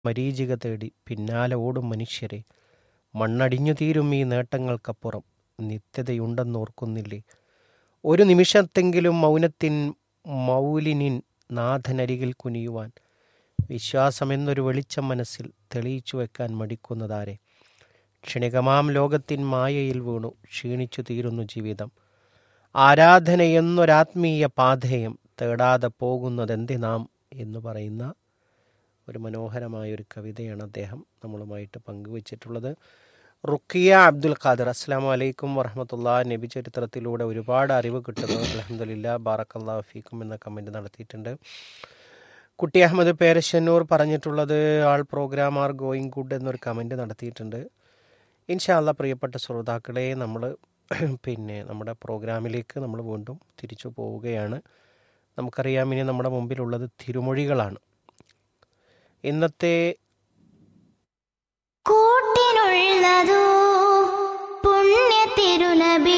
മരീചിക തേടി പിന്നാലെ ഓടും മനുഷ്യരെ മണ്ണടിഞ്ഞു തീരും ഈ നേട്ടങ്ങൾക്കപ്പുറം നിത്യതയുണ്ടെന്നോർക്കുന്നില്ലേ ഒരു നിമിഷത്തെങ്കിലും മൗനത്തിൻ മൗലിനിൻ നാഥനരികിൽ കുനിയുവാൻ വിശ്വാസമെന്നൊരു വെളിച്ചം മനസ്സിൽ തെളിയിച്ചു വെക്കാൻ മടിക്കുന്നതാരെ ക്ഷണികമാം ലോകത്തിൻ മായയിൽ വീണു ക്ഷീണിച്ചു തീരുന്നു ജീവിതം ആരാധന എന്നൊരാത്മീയ പാധേയം തേടാതെ പോകുന്നതെന്തി നാം എന്ന് പറയുന്ന ഒരു മനോഹരമായ ഒരു കവിതയാണ് അദ്ദേഹം നമ്മളുമായിട്ട് പങ്കുവച്ചിട്ടുള്ളത് റുക്കിയ അബ്ദുൽ ഖാദർ അസ്സാം വലൈക്കും വറഹമത്തുള്ള നബി ചരിത്രത്തിലൂടെ ഒരുപാട് അറിവ് കിട്ടുന്നു അലഹമുല്ല ബാറക്കല്ലാ ഫീക്കും എന്ന കമൻറ്റ് നടത്തിയിട്ടുണ്ട് കുട്ടി അഹമ്മദ് പേരശ്ശന്നൂർ പറഞ്ഞിട്ടുള്ളത് ആൾ പ്രോഗ്രാം ആർ ഗോയിങ് ഗുഡ് എന്നൊരു കമൻറ്റ് നടത്തിയിട്ടുണ്ട് ഇൻഷാല്ല പ്രിയപ്പെട്ട ശ്രോതാക്കളെ നമ്മൾ പിന്നെ നമ്മുടെ പ്രോഗ്രാമിലേക്ക് നമ്മൾ വീണ്ടും തിരിച്ചു പോവുകയാണ് നമുക്കറിയാം ഇനി നമ്മുടെ മുമ്പിലുള്ളത് തിരുമൊഴികളാണ് ഇന്നത്തെ കൂട്ടിനുള്ളതോ പുണ്യ തിരുനബി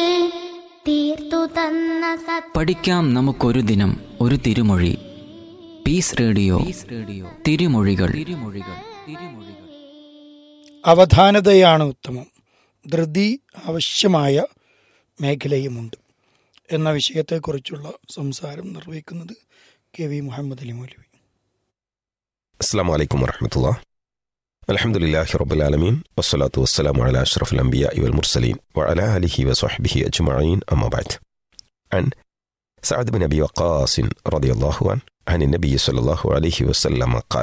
തീർത്തു തന്ന സത് പഠിക്കാം നമുക്കൊരു ദിനം ഒരു തിരുമൊഴി പീസ് റേഡിയോ റേഡിയോ തിരുമൊഴികൾ തിരുമൊഴികൾ തിരുമൊഴികൾ അവധാനതയാണ് ഉത്തമം ധൃതി ആവശ്യമായ മേഖലയുമുണ്ട് എന്ന വിഷയത്തെക്കുറിച്ചുള്ള സംസാരം നിർവഹിക്കുന്നത് കെ വി മുഹമ്മദ് അലി മൗലവി السلام عليكم ورحمة الله الحمد لله رب العالمين والصلاة والسلام على أشرف الأنبياء والمرسلين وعلى آله وصحبه أجمعين أما بعد عن سعد بن أبي وقاص رضي الله عنه عن النبي صلى الله عليه وسلم قال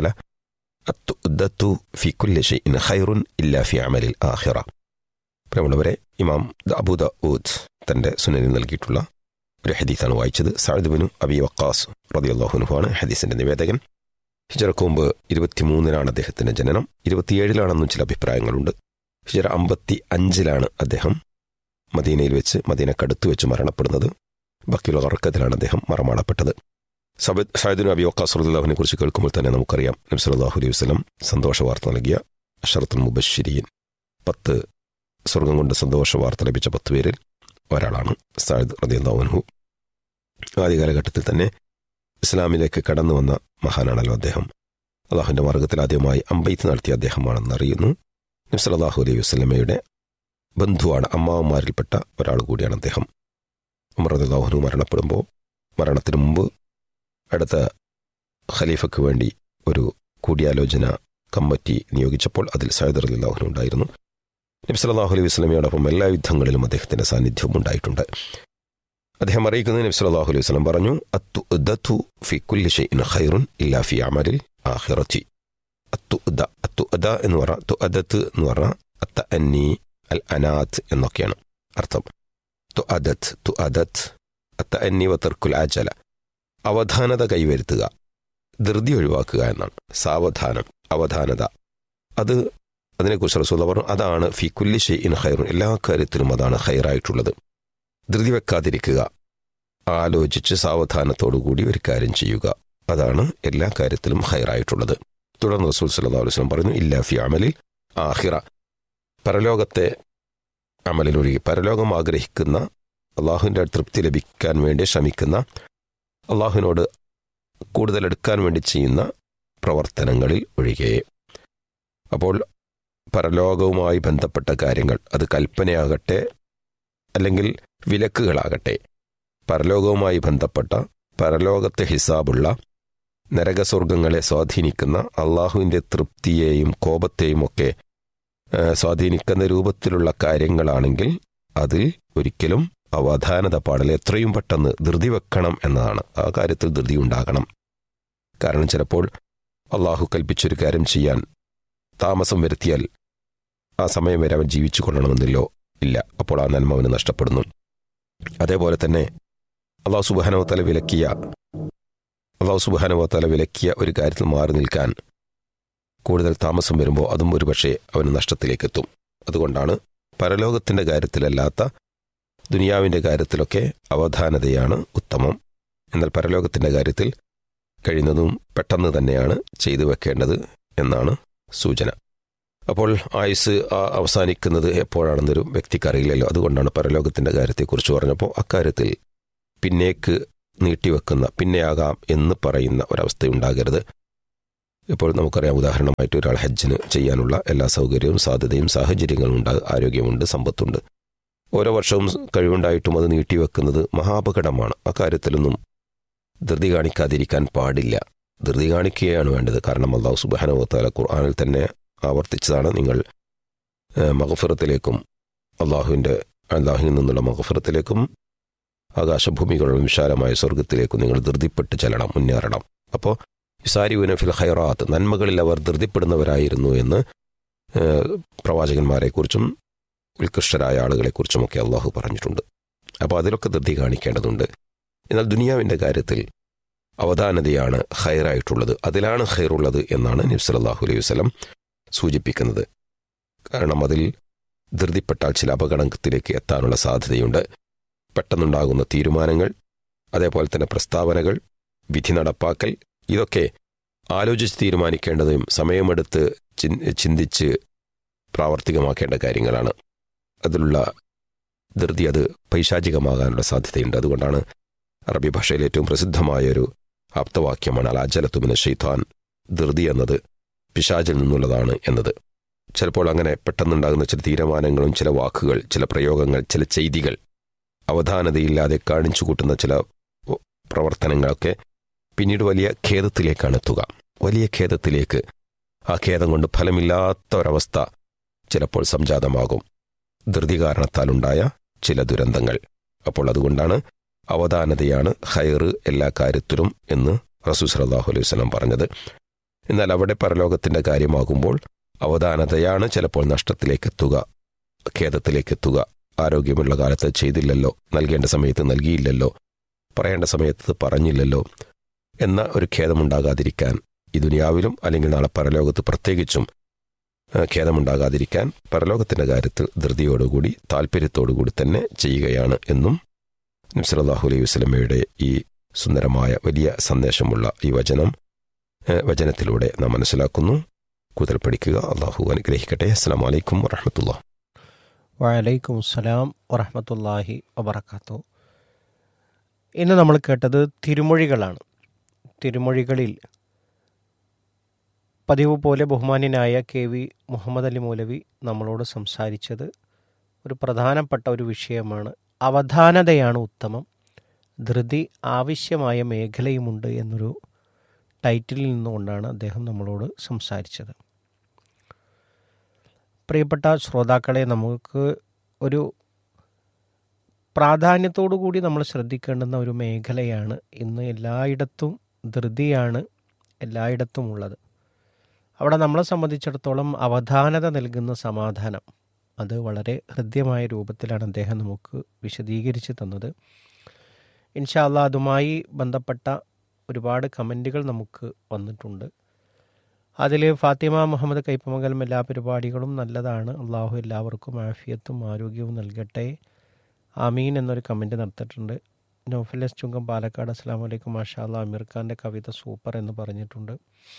التؤدة في كل شيء خير إلا في عمل الآخرة പ്രിയമുള്ളവരെ ഇമാം അബൂ ദഊദ് തൻ്റെ സുനനിൽ നൽകിയിട്ടുള്ള ഒരു ഹദീസാണ് വായിച്ചത് സഅദ് ബിനു അബി വക്കാസ് റളിയല്ലാഹു ആണ് ഹദീസിന്റെ നിവേദകൻ ഹിജറക്ക് മുമ്പ് ഇരുപത്തിമൂന്നിനാണ് അദ്ദേഹത്തിന്റെ ജനനം ഇരുപത്തിയേഴിലാണെന്നും ചില അഭിപ്രായങ്ങളുണ്ട് ഹിജറ അമ്പത്തി അഞ്ചിലാണ് അദ്ദേഹം മദീനയിൽ വെച്ച് മദീനക്കടുത്ത് വെച്ച് മരണപ്പെടുന്നത് ബക്കിയുള്ള വർക്കത്തിലാണ് അദ്ദേഹം മറമാടപ്പെട്ടത് സയ്യിദുൻ അബി വക്കാസ് റളിയല്ലാഹുവിനെ കുറിച്ച് കേൾക്കുമ്പോൾ തന്നെ നമുക്കറിയാം നബി സല്ലല്ലാഹു അലൈഹി വസല്ലം സന്തോഷ വാർത്ത നൽകിയ അഷറത്തുൽ മുബശ്ശിരീൻ പത്ത് സ്വർഗം കൊണ്ട് സന്തോഷ വാർത്ത ലഭിച്ച പത്ത് പേരിൽ ഒരാളാണ് സായിദ് റളിയല്ലാഹു അൻഹു ആദ്യ കാലഘട്ടത്തിൽ തന്നെ ഇസ്ലാമിലേക്ക് കടന്നു വന്ന മഹാനാണല്ലോ അദ്ദേഹം അള്ളാഹുവിന്റെ മാർഗത്തിൽ ആദ്യമായി അമ്പെയ്ത്ത് നടത്തിയ അദ്ദേഹമാണെന്ന് അറിയുന്നു നബ്സലാഹു അലൈഹി വസ്ലമയുടെ ബന്ധുവാണ് അമ്മാവന്മാരിൽപ്പെട്ട ഒരാൾ കൂടിയാണ് അദ്ദേഹം ഉമർ അള്ളാഹുനു മരണപ്പെടുമ്പോൾ മരണത്തിന് മുമ്പ് അടുത്ത ഖലീഫയ്ക്ക് വേണ്ടി ഒരു കൂടിയാലോചന കമ്മിറ്റി നിയോഗിച്ചപ്പോൾ അതിൽ സയ്യിദ് അള്ളാഹുനു ഉണ്ടായിരുന്നു നബി സല്ലല്ലാഹു അലൈഹി വസ്ലമയോടൊപ്പം എല്ലാ യുദ്ധങ്ങളിലും അദ്ദേഹത്തിന്റെ സാന്നിധ്യവും ഉണ്ടായിട്ടുണ്ട് അദ്ദേഹം അറിയിക്കുന്നത് നബി സല്ലല്ലാഹു അലൈഹി വസല്ലം പറഞ്ഞു അത്തുഅദതു ഫി കുല്ലി ഷൈഇൻ ഖൈറുൻ ഇല്ലാ ഫി അമലിൽ ആഖിറതി അത്തുഅദ അത്തുഅദ എന്ന് പറഞ്ഞാൽ തുഅദത്ത് എന്ന് പറഞ്ഞാൽ അത്തഅന്നി അൽ അനാത്ത് എന്നൊക്കെയാണ് അർത്ഥം തുഅദത്ത് തുഅദത്ത് അത്തഅന്നി വതർക്കുൽ അജല അവധാനത കൈവരുത്തുക ധൃതി ഒഴിവാക്കുക എന്നാണ് സാവധാനം അവധാനത അത് അതിനെക്കുറിച്ച് റസൂല പറഞ്ഞു അതാണ് ഫി കുല്ലി ഷൈഇൻ ഖൈറുൻ എല്ലാ കാര്യത്തിലും അതാണ് ഖൈറായിട്ടുള്ളത് ധൃതി വെക്കാതിരിക്കുക ആലോചിച്ച് സാവധാനത്തോടുകൂടി ഒരു കാര്യം ചെയ്യുക അതാണ് എല്ലാ കാര്യത്തിലും ഹൈറായിട്ടുള്ളത് തുടർന്ന് റസൂൽ സല്ലല്ലാഹു അലൈഹി വസല്ലം പറഞ്ഞു ഇല്ലാ ഫി അമലിൽ ആഹിറ പരലോകത്തെ അമലിലൊഴികെ പരലോകം ആഗ്രഹിക്കുന്ന അള്ളാഹുവിൻ്റെ തൃപ്തി ലഭിക്കാൻ വേണ്ടി ശ്രമിക്കുന്ന അള്ളാഹുവിനോട് കൂടുതൽ എടുക്കാൻ വേണ്ടി ചെയ്യുന്ന പ്രവർത്തനങ്ങളിൽ ഒഴികെ അപ്പോൾ പരലോകവുമായി ബന്ധപ്പെട്ട കാര്യങ്ങൾ അത് കൽപ്പനയാകട്ടെ അല്ലെങ്കിൽ വിലക്കുകളാകട്ടെ പരലോകവുമായി ബന്ധപ്പെട്ട പരലോകത്തെ ഹിസാബുള്ള നരകസ്വർഗങ്ങളെ സ്വാധീനിക്കുന്ന അള്ളാഹുവിൻ്റെ തൃപ്തിയെയും കോപത്തെയും ഒക്കെ സ്വാധീനിക്കുന്ന രൂപത്തിലുള്ള കാര്യങ്ങളാണെങ്കിൽ അതിൽ ഒരിക്കലും അവധാനത പാടില്ല എത്രയും പെട്ടെന്ന് ധൃതി വെക്കണം എന്നതാണ് ആ കാര്യത്തിൽ ധൃതി ഉണ്ടാകണം കാരണം ചിലപ്പോൾ അള്ളാഹു കൽപ്പിച്ചൊരു കാര്യം ചെയ്യാൻ താമസം വരുത്തിയാൽ ആ സമയം വരെ അവൻ ജീവിച്ചു കൊള്ളണമെന്നില്ലോ ഇല്ല അപ്പോൾ ആ നന്മ അവന് നഷ്ടപ്പെടുന്നു അതേപോലെ തന്നെ അള്ളാഹു സുബാനവത്തല വിലക്കിയ അള്ളാഹു സുബാനവത്തല വിലക്കിയ ഒരു കാര്യത്തിൽ മാറി നിൽക്കാൻ കൂടുതൽ താമസം വരുമ്പോൾ അതും ഒരു പക്ഷേ അവന് നഷ്ടത്തിലേക്ക് എത്തും അതുകൊണ്ടാണ് പരലോകത്തിന്റെ കാര്യത്തിലല്ലാത്ത ദുനിയാവിന്റെ കാര്യത്തിലൊക്കെ അവധാനതയാണ് ഉത്തമം എന്നാൽ പരലോകത്തിന്റെ കാര്യത്തിൽ കഴിയുന്നതും പെട്ടെന്ന് തന്നെയാണ് ചെയ്തു വെക്കേണ്ടത് എന്നാണ് സൂചന അപ്പോൾ ആയുസ് അവസാനിക്കുന്നത് എപ്പോഴാണെന്നൊരു വ്യക്തിക്ക് അറിയില്ലല്ലോ അതുകൊണ്ടാണ് പരലോകത്തിന്റെ കാര്യത്തെക്കുറിച്ച് പറഞ്ഞപ്പോൾ അക്കാര്യത്തിൽ പിന്നേക്ക് നീട്ടിവെക്കുന്ന പിന്നെയാകാം എന്ന് പറയുന്ന ഒരവസ്ഥയുണ്ടാകരുത് ഇപ്പോൾ നമുക്കറിയാം ഉദാഹരണമായിട്ട് ഒരാൾ ഹജ്ജിന് ചെയ്യാനുള്ള എല്ലാ സൗകര്യവും സാധ്യതയും സാഹചര്യങ്ങളും ഉണ്ട് ആരോഗ്യമുണ്ട് സമ്പത്തുണ്ട് ഓരോ വർഷവും കഴിവുണ്ടായിട്ടും അത് നീട്ടിവെക്കുന്നത് മഹാപകടമാണ് അക്കാര്യത്തിലൊന്നും ധൃതി കാണിക്കാതിരിക്കാൻ പാടില്ല ധൃതി കാണിക്കുകയാണ് വേണ്ടത് കാരണം അള്ളാഹു സുബാനുവത്താല ഖുർആാനിൽ തന്നെ ആവർത്തിച്ചതാണ് നിങ്ങൾ ഏഹ്, മഗഫിറത്തിലേക്കും അള്ളാഹുവിൻ്റെ അള്ളാഹുവിൽ നിന്നുള്ള മഗഫിറത്തിലേക്കും ആകാശഭൂമികളുടെ വിശാലമായ സ്വർഗത്തിലേക്കും നിങ്ങൾ ധൃതിപ്പെട്ട് ചെല്ലണം മുന്നേറണം അപ്പോൾ യുസാരിയുന ഫിൽ ഹൈറാത്ത് നന്മകളിൽ അവർ ധൃതിപ്പെടുന്നവരായിരുന്നു എന്ന് ഏഹ്, പ്രവാചകന്മാരെക്കുറിച്ചും ഉത്കൃഷ്ടരായ ആളുകളെക്കുറിച്ചുമൊക്കെ അള്ളാഹു പറഞ്ഞിട്ടുണ്ട് അപ്പോൾ അതിലൊക്കെ ധൃതി കാണിക്കേണ്ടതുണ്ട് എന്നാൽ ദുനിയാവിൻ്റെ കാര്യത്തിൽ അവധാനതയാണ് ഹൈറായിട്ടുള്ളത് അതിലാണ് ഹൈറുള്ളത് എന്നാണ് നബ്സലാഹു അലൈഹി വസ്ലം സൂചിപ്പിക്കുന്നത് കാരണം അതിൽ ധൃതിപ്പെട്ടാൽ ചില അപകടത്തിലേക്ക് എത്താനുള്ള സാധ്യതയുണ്ട് പെട്ടെന്നുണ്ടാകുന്ന തീരുമാനങ്ങൾ അതേപോലെ തന്നെ പ്രസ്താവനകൾ വിധി നടപ്പാക്കൽ ഇതൊക്കെ ആലോചിച്ച് തീരുമാനിക്കേണ്ടതും സമയമെടുത്ത് ചിൻ- ചിന്തിച്ച് പ്രാവർത്തികമാക്കേണ്ട കാര്യങ്ങളാണ് അതിലുള്ള ധൃതി അത് പൈശാചികമാകാനുള്ള സാധ്യതയുണ്ട് അതുകൊണ്ടാണ് അറബി ഭാഷയിൽ ഏറ്റവും പ്രസിദ്ധമായൊരു ആപ്തവാക്യമാണ് അൽ അജലത്തുമിന് ഷെയ്ത്താൻ ധൃതി എന്നത് പിശാചിൽ നിന്നുള്ളതാണ് എന്നത് ചിലപ്പോൾ അങ്ങനെ പെട്ടെന്നുണ്ടാകുന്ന ചില തീരുമാനങ്ങളും ചില വാക്കുകൾ ചില പ്രയോഗങ്ങൾ ചില ചെയ്തികൾ അവധാനതയില്ലാതെ കാണിച്ചു കൂട്ടുന്ന ചില ഒ- പ്രവർത്തനങ്ങളൊക്കെ പിന്നീട് വലിയ ഖേദത്തിലേക്കാണ് എത്തുക വലിയ ഖേദത്തിലേക്ക് ആ ഖേദം കൊണ്ട് ഫലമില്ലാത്ത ഒരവസ്ഥ ചിലപ്പോൾ സംജാതമാകും ധൃതി കാരണത്താലുണ്ടായ ചില ദുരന്തങ്ങൾ അപ്പോൾ അതുകൊണ്ടാണ് അവധാനതയാണ് ഹൈറ് എല്ലാ കാര്യത്തിലും എന്ന് റസൂൽ സലാഹു അലൈഹി വസല്ലം പറഞ്ഞത് എന്നാൽ അവിടെ പരലോകത്തിന്റെ കാര്യമാകുമ്പോൾ അവധാനതയാണ് ചിലപ്പോൾ നഷ്ടത്തിലേക്ക് എത്തുക ഖേദത്തിലേക്ക് എത്തുക ആരോഗ്യമുള്ള കാലത്ത് ചെയ്തില്ലല്ലോ നൽകേണ്ട സമയത്ത് നൽകിയില്ലല്ലോ പറയേണ്ട സമയത്ത് പറഞ്ഞില്ലല്ലോ എന്ന ഒരു ഖേദമുണ്ടാകാതിരിക്കാൻ ഈ ദുനിയാവിലും അല്ലെങ്കിൽ നാളെ പരലോകത്ത് പ്രത്യേകിച്ചും ആ, ഖേദമുണ്ടാകാതിരിക്കാൻ പരലോകത്തിന്റെ കാര്യത്തിൽ ധൃതിയോടുകൂടി താല്പര്യത്തോടുകൂടി തന്നെ ചെയ്യുകയാണ് എന്നും നബ്സലാഹു അലൈഹി വസ്ലമയുടെ ഈ സുന്ദരമായ വലിയ സന്ദേശമുള്ള ഈ വചനം ഏ, വചനത്തിലൂടെ നാം മനസ്സിലാക്കുന്നു കൂടുതൽ പഠിക്കുക അള്ളാഹു അനുഗ്രഹിക്കട്ടെ അസ്സാം വലൈക്കും വറഹമത്തുള്ള വലൈക്കും അസ്സലാം വറഹമത്തല്ലാഹി വബർക്കാത്തു ഇന്ന് നമ്മൾ കേട്ടത് തിരുമൊഴികളാണ് തിരുമൊഴികളിൽ പതിവ് പോലെ ബഹുമാന്യനായ കെ വി മുഹമ്മദ് അലി മൗലവി നമ്മളോട് സംസാരിച്ചത് ഒരു പ്രധാനപ്പെട്ട ഒരു വിഷയമാണ് അവധാനതയാണ് ഉത്തമം ധൃതി ആവശ്യമായ മേഖലയുമുണ്ട് എന്നൊരു ടൈറ്റിലിൽ നിന്നുകൊണ്ടാണ് അദ്ദേഹം നമ്മളോട് സംസാരിച്ചത് പ്രിയപ്പെട്ട ശ്രോതാക്കളെ നമുക്ക് ഒരു പ്രാധാന്യത്തോടു കൂടി നമ്മൾ ശ്രദ്ധിക്കേണ്ടുന്ന ഒരു മേഖലയാണ് ഇന്ന് എല്ലായിടത്തും ധൃതിയാണ് എല്ലായിടത്തും ഉള്ളത് അവിടെ നമ്മളെ സംബന്ധിച്ചിടത്തോളം അവധാനത നൽകുന്ന സമാധാനം അത് വളരെ ഹൃദ്യമായ രൂപത്തിലാണ് അദ്ദേഹം നമുക്ക് വിശദീകരിച്ച് തന്നത് ഇൻഷാല്ല അതുമായി ബന്ധപ്പെട്ട ഒരുപാട് കമൻറ്റുകൾ നമുക്ക് വന്നിട്ടുണ്ട് അതിൽ ഫാത്തിമ മുഹമ്മദ് കൈപ്പമംഗലം എല്ലാ പരിപാടികളും നല്ലതാണ് അള്ളാഹു എല്ലാവർക്കും ആഫിയത്തും ആരോഗ്യവും നൽകട്ടെ ആമീൻ എന്നൊരു കമൻറ്റ് നടത്തിയിട്ടുണ്ട് നോഫിലസ് ചുങ്കം പാലക്കാട് അസ്സാം വലൈക്കും മാഷാ അല്ലാ അമീർ ഖാൻ്റെ കവിത സൂപ്പർ എന്ന് പറഞ്ഞിട്ടുണ്ട്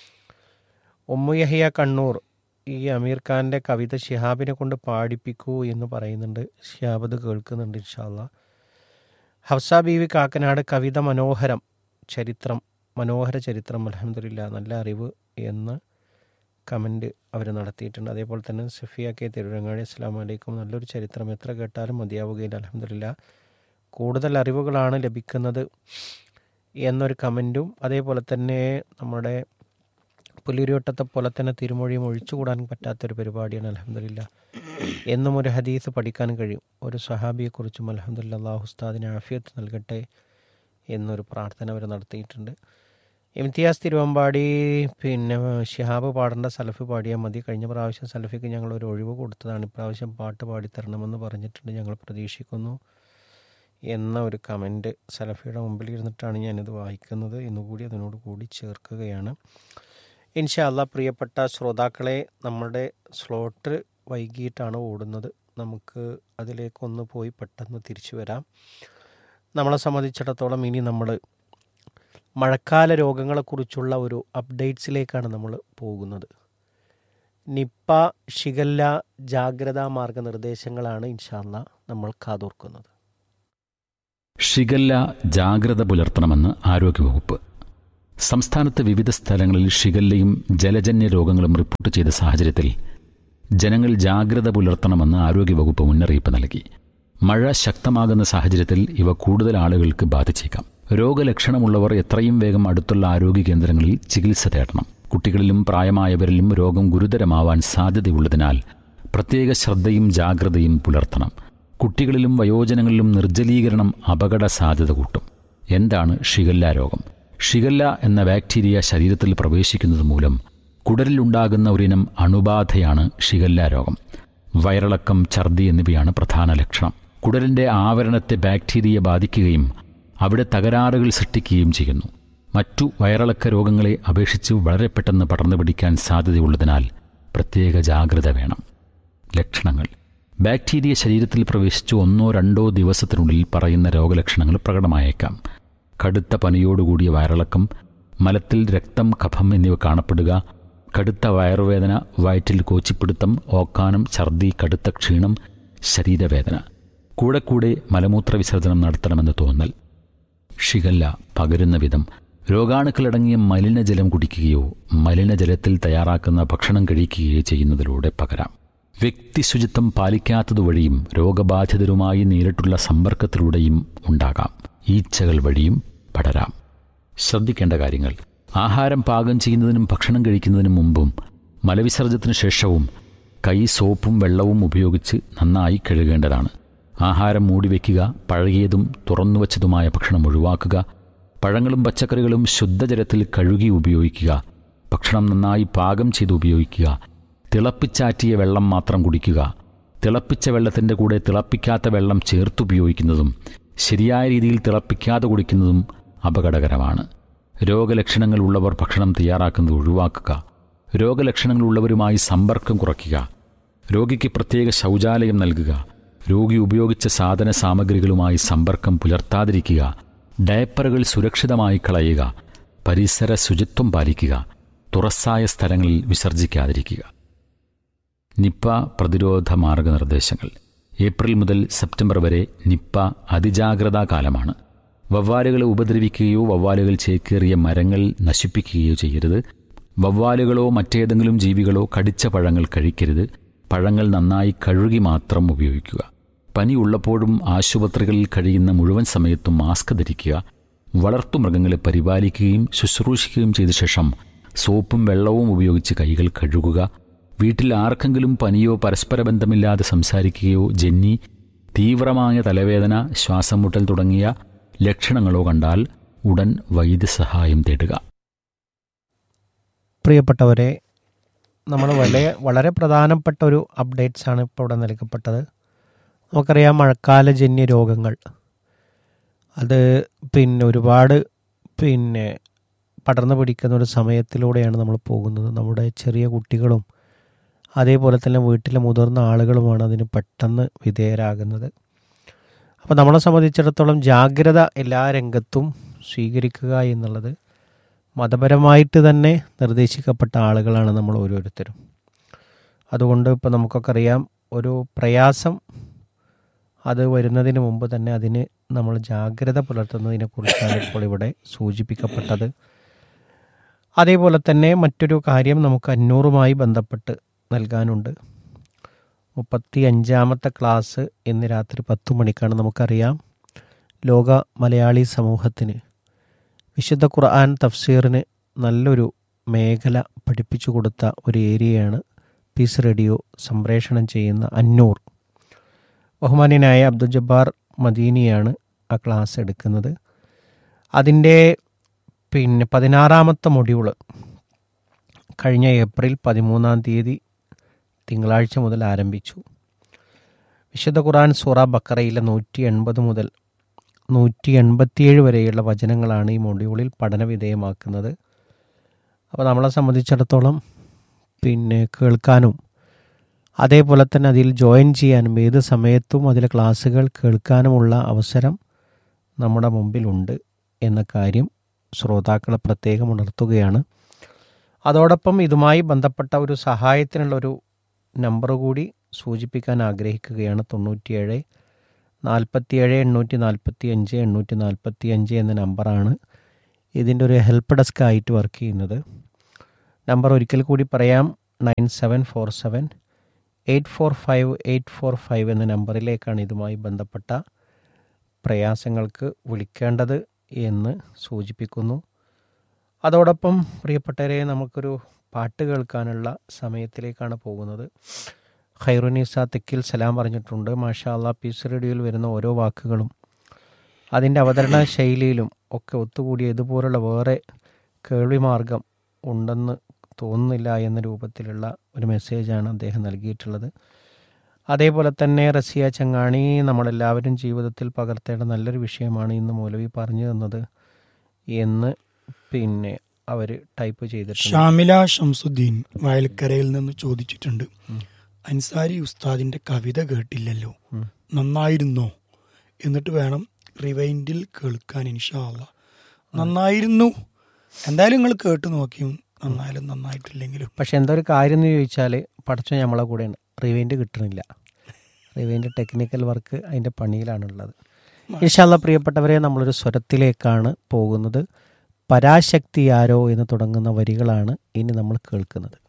ഉമ്മു യഹിയ കണ്ണൂർ ഈ അമീർ ഖാൻ്റെ കവിത ഷിഹാബിനെ കൊണ്ട് പാടിപ്പിക്കൂ എന്ന് പറയുന്നുണ്ട് ഷിഹാബ് അത് കേൾക്കുന്നുണ്ട് ഇൻഷാല്ല ഹഫ്സ ബീവി കാക്കനാട് കവിത മനോഹരം ചരിത്രം മനോഹര ചരിത്രം അലഹമില്ല നല്ല അറിവ് എന്ന് കമൻറ്റ് അവർ നടത്തിയിട്ടുണ്ട് അതേപോലെ തന്നെ സഫിയ കെ തിരുരങ്ങാടി അസ്സാം വലൈക്കും നല്ലൊരു ചരിത്രം എത്ര കേട്ടാലും മതിയാവുകയില്ല അലഹമില്ല കൂടുതൽ അറിവുകളാണ് ലഭിക്കുന്നത് എന്നൊരു കമൻറ്റും അതേപോലെ തന്നെ നമ്മുടെ പുലിരിവട്ടത്തെ പോലെ തന്നെ തിരുമൊഴിയും ഒഴിച്ചുകൂടാൻ പറ്റാത്തൊരു പരിപാടിയാണ് അലഹമില്ല എന്നും ഒരു ഹദീസ് പഠിക്കാൻ കഴിയും ഒരു സഹാബിയെക്കുറിച്ചും അലഹമില്ല അള്ളാഹു ഉസ്താദിന് ആഫിയത്ത് നൽകട്ടെ എന്നൊരു പ്രാർത്ഥന അവർ നടത്തിയിട്ടുണ്ട് ഇംതിയാസ് തിരുവമ്പാടി പിന്നെ ഷിഹാബ് പാടേണ്ട സലഫി പാടിയാൽ മതി കഴിഞ്ഞ പ്രാവശ്യം സലഫിക്ക് ഞങ്ങൾ ഒരു ഒഴിവ് കൊടുത്തതാണ് ഇപ്രാവശ്യം പാട്ട് പാടിത്തരണമെന്ന് പറഞ്ഞിട്ടുണ്ട് ഞങ്ങൾ പ്രതീക്ഷിക്കുന്നു എന്ന ഒരു കമൻറ്റ് സലഫിയുടെ മുമ്പിൽ ഇരുന്നിട്ടാണ് ഞാനിത് വായിക്കുന്നത് എന്നുകൂടി അതിനോട് കൂടി ചേർക്കുകയാണ് ഇൻഷാല്ല പ്രിയപ്പെട്ട ശ്രോതാക്കളെ നമ്മുടെ സ്ലോട്ട് വൈകിട്ടാണ് ഓടുന്നത് നമുക്ക് അതിലേക്കൊന്ന് പോയി പെട്ടെന്ന് തിരിച്ചു വരാം നമ്മളെ സംബന്ധിച്ചിടത്തോളം ഇനി നമ്മൾ മഴക്കാല രോഗങ്ങളെക്കുറിച്ചുള്ള ഒരു അപ്ഡേറ്റ്സിലേക്കാണ് നമ്മൾ പോകുന്നത് നിപ്പ ഷിഗല്ല ജാഗ്രതാ മാർഗനിർദ്ദേശങ്ങളാണ് ഇൻഷാല്ല നമ്മൾ കാതോർക്കുന്നത് ഷിഗല്ല ജാഗ്രത പുലർത്തണമെന്ന് ആരോഗ്യവകുപ്പ് സംസ്ഥാനത്ത് വിവിധ സ്ഥലങ്ങളിൽ ഷിഗല്ലയും ജലജന്യ രോഗങ്ങളും റിപ്പോർട്ട് ചെയ്ത സാഹചര്യത്തിൽ ജനങ്ങൾ ജാഗ്രത പുലർത്തണമെന്ന് ആരോഗ്യവകുപ്പ് മുന്നറിയിപ്പ് നൽകി മഴ ശക്തമാകുന്ന സാഹചര്യത്തിൽ ഇവ കൂടുതൽ ആളുകൾക്ക് ബാധിച്ചേക്കാം രോഗലക്ഷണമുള്ളവർ എത്രയും വേഗം അടുത്തുള്ള ആരോഗ്യ കേന്ദ്രങ്ങളിൽ ചികിത്സ തേടണം കുട്ടികളിലും പ്രായമായവരിലും രോഗം ഗുരുതരമാവാൻ സാധ്യതയുള്ളതിനാൽ പ്രത്യേക ശ്രദ്ധയും ജാഗ്രതയും പുലർത്തണം കുട്ടികളിലും വയോജനങ്ങളിലും നിർജ്ജലീകരണം അപകട സാധ്യത കൂട്ടും എന്താണ് ഷിഗല്ല രോഗം ഷിഗല്ല എന്ന ബാക്ടീരിയ ശരീരത്തിൽ പ്രവേശിക്കുന്നത് മൂലം കുടലിലുണ്ടാകുന്ന ഒരിനം അണുബാധയാണ് ഷിഗല്ല രോഗം വയറിളക്കം ഛർദി എന്നിവയാണ് പ്രധാന ലക്ഷണം കുടലിന്റെ ആവരണത്തെ ബാക്ടീരിയ ബാധിക്കുകയും അവിടെ തകരാറുകൾ സൃഷ്ടിക്കുകയും ചെയ്യുന്നു മറ്റു വയറിളക്ക രോഗങ്ങളെ അപേക്ഷിച്ച് വളരെ പെട്ടെന്ന് പടർന്നു പിടിക്കാൻ സാധ്യതയുള്ളതിനാൽ പ്രത്യേക ജാഗ്രത വേണം ലക്ഷണങ്ങൾ ബാക്ടീരിയ ശരീരത്തിൽ പ്രവേശിച്ച് ഒന്നോ രണ്ടോ ദിവസത്തിനുള്ളിൽ പറയുന്ന രോഗലക്ഷണങ്ങൾ പ്രകടമായേക്കാം കടുത്ത പനിയോടുകൂടിയ വയറിളക്കം മലത്തിൽ രക്തം കഫം എന്നിവ കാണപ്പെടുക കടുത്ത വയറുവേദന വയറ്റിൽ കോച്ചിപ്പിടുത്തം ഓക്കാനം ഛർദി കടുത്ത ക്ഷീണം ശരീരവേദന കൂടെ കൂടെ മലമൂത്ര വിസർജനം നടത്തണമെന്ന് തോന്നൽ ഷിഗല്ല പകരുന്ന വിധം രോഗാണുക്കളടങ്ങിയ മലിനജലം കുടിക്കുകയോ മലിനജലത്തിൽ തയ്യാറാക്കുന്ന ഭക്ഷണം കഴിക്കുകയോ ചെയ്യുന്നതിലൂടെ പകരാം വ്യക്തി ശുചിത്വം പാലിക്കാത്തതുവഴിയും രോഗബാധിതരുമായി നേരിട്ടുള്ള സമ്പർക്കത്തിലൂടെയും ഉണ്ടാകാം ഈച്ചകൾ വഴിയും പടരാം ശ്രദ്ധിക്കേണ്ട കാര്യങ്ങൾ ആഹാരം പാകം ചെയ്യുന്നതിനും ഭക്ഷണം കഴിക്കുന്നതിനും മുമ്പും മലവിസർജ്ജത്തിന് ശേഷവും കൈ സോപ്പും വെള്ളവും ഉപയോഗിച്ച് നന്നായി കഴുകേണ്ടതാണ് ആഹാരം മൂടിവെക്കുക പഴകിയതും തുറന്നുവച്ചതുമായ ഭക്ഷണം ഒഴിവാക്കുക പഴങ്ങളും പച്ചക്കറികളും ശുദ്ധജലത്തിൽ കഴുകി ഉപയോഗിക്കുക ഭക്ഷണം നന്നായി പാകം ചെയ്ത് ഉപയോഗിക്കുക തിളപ്പിച്ചാറ്റിയ വെള്ളം മാത്രം കുടിക്കുക തിളപ്പിച്ച വെള്ളത്തിൻ്റെ കൂടെ തിളപ്പിക്കാത്ത വെള്ളം ചേർത്തുപയോഗിക്കുന്നതും ശരിയായ രീതിയിൽ തിളപ്പിക്കാതെ കുടിക്കുന്നതും അപകടകരമാണ് രോഗലക്ഷണങ്ങൾ ഉള്ളവർ ഭക്ഷണം തയ്യാറാക്കുന്നത് ഒഴിവാക്കുക രോഗലക്ഷണങ്ങളുള്ളവരുമായി സമ്പർക്കം കുറയ്ക്കുക രോഗിക്ക് പ്രത്യേക ശൗചാലയം നൽകുക രോഗി ഉപയോഗിച്ച സാധന സാമഗ്രികളുമായി സമ്പർക്കം പുലർത്താതിരിക്കുക ഡയപ്പറുകൾ സുരക്ഷിതമായി കളയുക പരിസര ശുചിത്വം പാലിക്കുക തുറസായ സ്ഥലങ്ങളിൽ വിസർജിക്കാതിരിക്കുക നിപ്പ പ്രതിരോധ മാർഗനിർദ്ദേശങ്ങൾ ഏപ്രിൽ മുതൽ സെപ്റ്റംബർ വരെ നിപ്പ അതിജാഗ്രതാ കാലമാണ് വവ്വാലുകളെ ഉപദ്രവിക്കുകയോ വവ്വാലുകൾ ചേക്കേറിയ മരങ്ങൾ നശിപ്പിക്കുകയോ ചെയ്യരുത് വവ്വാലുകളോ മറ്റേതെങ്കിലും ജീവികളോ കടിച്ച പഴങ്ങൾ കഴിക്കരുത് പഴങ്ങൾ നന്നായി കഴുകി മാത്രം ഉപയോഗിക്കുക പനി ഉള്ളപ്പോഴും ആശുപത്രികളിൽ കഴിയുന്ന മുഴുവൻ സമയത്തും മാസ്ക് ധരിക്കുക വളർത്തുമൃഗങ്ങളെ പരിപാലിക്കുകയും ശുശ്രൂഷിക്കുകയും ചെയ്ത ശേഷം സോപ്പും വെള്ളവും ഉപയോഗിച്ച് കൈകൾ കഴുകുക വീട്ടിൽ ആർക്കെങ്കിലും പനിയോ പരസ്പര ബന്ധമില്ലാതെ സംസാരിക്കുകയോ ജന്നി തീവ്രമായ തലവേദന ശ്വാസം മുട്ടൽ തുടങ്ങിയ ലക്ഷണങ്ങളോ കണ്ടാൽ ഉടൻ വൈദ്യസഹായം തേടുക പ്രിയപ്പെട്ടവരെ നമ്മൾ വളരെ വളരെ പ്രധാനപ്പെട്ട ഒരു അപ്ഡേറ്റ്സ് ആണ് ഇപ്പോൾ ഇവിടെ നൽകപ്പെട്ടത് നമുക്കറിയാം മഴക്കാലജന്യ രോഗങ്ങൾ അത് പിന്നെ ഒരുപാട് പിന്നെ പടർന്നു പിടിക്കുന്ന ഒരു സമയത്തിലൂടെയാണ് നമ്മൾ പോകുന്നത് നമ്മുടെ ചെറിയ കുട്ടികളും അതേപോലെ തന്നെ വീട്ടിലെ മുതിർന്ന ആളുകളുമാണ് അതിന് പെട്ടെന്ന് വിധേയരാകുന്നത് അപ്പോൾ നമ്മളെ സംബന്ധിച്ചിടത്തോളം ജാഗ്രത എല്ലാ രംഗത്തും സ്വീകരിക്കുക എന്നുള്ളത് മതപരമായിട്ട് തന്നെ നിർദ്ദേശിക്കപ്പെട്ട ആളുകളാണ് നമ്മൾ ഓരോരുത്തരും അതുകൊണ്ട് ഇപ്പോൾ നമുക്കൊക്കെ അറിയാം ഒരു പ്രയാസം അത് വരുന്നതിന് മുമ്പ് തന്നെ അതിന് നമ്മൾ ജാഗ്രത പുലർത്തുന്നതിനെ കുറിച്ചാണ് ഇപ്പോൾ ഇവിടെ സൂചിപ്പിക്കപ്പെട്ടത് അതേപോലെ തന്നെ മറ്റൊരു കാര്യം നമുക്ക് അഞ്ഞൂറുമായി ബന്ധപ്പെട്ട് നൽകാനുണ്ട് മുപ്പത്തി അഞ്ചാമത്തെ ക്ലാസ് ഇന്ന് രാത്രി പത്തു മണിക്കാണ് നമുക്കറിയാം ലോക മലയാളി സമൂഹത്തിന് വിശുദ്ധ ഖുർആൻ തഫ്സീറിന് നല്ലൊരു മേഖല പഠിപ്പിച്ചു കൊടുത്ത ഒരു ഏരിയയാണ് പീസ് റേഡിയോ സംപ്രേഷണം ചെയ്യുന്ന അന്നൂർ ബഹുമാന്യനായ അബ്ദുൽ ജബ്ബാർ മദീനിയാണ് ആ ക്ലാസ് എടുക്കുന്നത് അതിൻ്റെ പിന്നെ പതിനാറാമത്തെ മൊഡ്യൂള് കഴിഞ്ഞ ഏപ്രിൽ പതിമൂന്നാം തീയതി തിങ്കളാഴ്ച മുതൽ ആരംഭിച്ചു വിശുദ്ധ ഖുർആൻ സൂറ ബക്കറയിലെ നൂറ്റി എൺപത് മുതൽ നൂറ്റി എൺപത്തിയേഴ് വരെയുള്ള വചനങ്ങളാണ് ഈ മൊഡ്യൂളിൽ പഠനവിധേയമാക്കുന്നത് അപ്പോൾ നമ്മളെ സംബന്ധിച്ചിടത്തോളം പിന്നെ കേൾക്കാനും അതേപോലെ തന്നെ അതിൽ ജോയിൻ ചെയ്യാനും ഏത് സമയത്തും അതിലെ ക്ലാസ്സുകൾ കേൾക്കാനുമുള്ള അവസരം നമ്മുടെ മുമ്പിലുണ്ട് എന്ന കാര്യം ശ്രോതാക്കളെ പ്രത്യേകം ഉണർത്തുകയാണ് അതോടൊപ്പം ഇതുമായി ബന്ധപ്പെട്ട ഒരു സഹായത്തിനുള്ളൊരു നമ്പർ കൂടി സൂചിപ്പിക്കാൻ ആഗ്രഹിക്കുകയാണ് തൊണ്ണൂറ്റിയേഴ് നാൽപ്പത്തിയേഴ് എണ്ണൂറ്റി നാൽപ്പത്തി അഞ്ച് എണ്ണൂറ്റി നാൽപ്പത്തി അഞ്ച് എന്ന നമ്പറാണ് ഇതിൻ്റെ ഒരു ഹെൽപ്പ് ഡെസ്ക് ആയിട്ട് വർക്ക് ചെയ്യുന്നത് നമ്പർ ഒരിക്കൽ കൂടി പറയാം nine seven four seven eight four five eight four five എന്ന നമ്പറിലേക്കാണ് ഇതുമായി ബന്ധപ്പെട്ട പ്രയാസങ്ങൾക്ക് വിളിക്കേണ്ടത് എന്ന് സൂചിപ്പിക്കുന്നു അതോടൊപ്പം പ്രിയപ്പെട്ടവരെ നമുക്കൊരു പാട്ട് കേൾക്കാനുള്ള സമയത്തിലേക്കാണ് പോകുന്നത് ഖൈറുനീസ തെക്കിൽ സലാം പറഞ്ഞിട്ടുണ്ട് മാഷാ അള്ളാ പീസ് റേഡിയോയിൽ വരുന്ന ഓരോ വാക്കുകളും അതിൻ്റെ അവതരണ ശൈലിയിലും ഒക്കെ ഒത്തുകൂടിയ ഇതുപോലുള്ള വേറെ കേൾവി മാർഗം ഉണ്ടെന്ന് തോന്നുന്നില്ല എന്ന രൂപത്തിലുള്ള ഒരു മെസ്സേജാണ് അദ്ദേഹം നൽകിയിട്ടുള്ളത് അതേപോലെ തന്നെ റസിയ ചങ്ങാണി നമ്മളെല്ലാവരും ജീവിതത്തിൽ പകർത്തേണ്ട നല്ലൊരു വിഷയമാണ് ഇന്ന് മൗലവി പറഞ്ഞു തന്നത് എന്ന് പിന്നെ അവർ ടൈപ്പ് ചെയ്തിട്ടുണ്ട് ഷാമില ഷംസുദ്ദീൻ വയൽക്കരയിൽ നിന്ന് ചോദിച്ചിട്ടുണ്ട് അൻസാരി ഉസ്താദിന്റെ കവിത കേട്ടില്ലല്ലോ നന്നായിരുന്നോ എന്നിട്ട് വേണം റിവൈൻഡിൽ കേൾക്കാൻ ഇൻഷാല്ല നന്നായിരുന്നു എന്തായാലും നിങ്ങൾ കേട്ട് നോക്കിയും നന്നായാലും നന്നായിട്ടില്ലെങ്കിലും പക്ഷെ എന്താ ഒരു കാര്യം എന്ന് ചോദിച്ചാൽ പഠിച്ച നമ്മളെ കൂടെയാണ് റിവൈൻഡ് കിട്ടണില്ല റിവൈൻഡ് ടെക്നിക്കൽ വർക്ക് അതിൻ്റെ പണിയിലാണുള്ളത് ഇൻഷാല്ല പ്രിയപ്പെട്ടവരെ നമ്മളൊരു സ്വരത്തിലേക്കാണ് പോകുന്നത് പരാശക്തി ആരോ എന്ന് തുടങ്ങുന്ന വരികളാണ് ഇനി നമ്മൾ കേൾക്കുന്നത്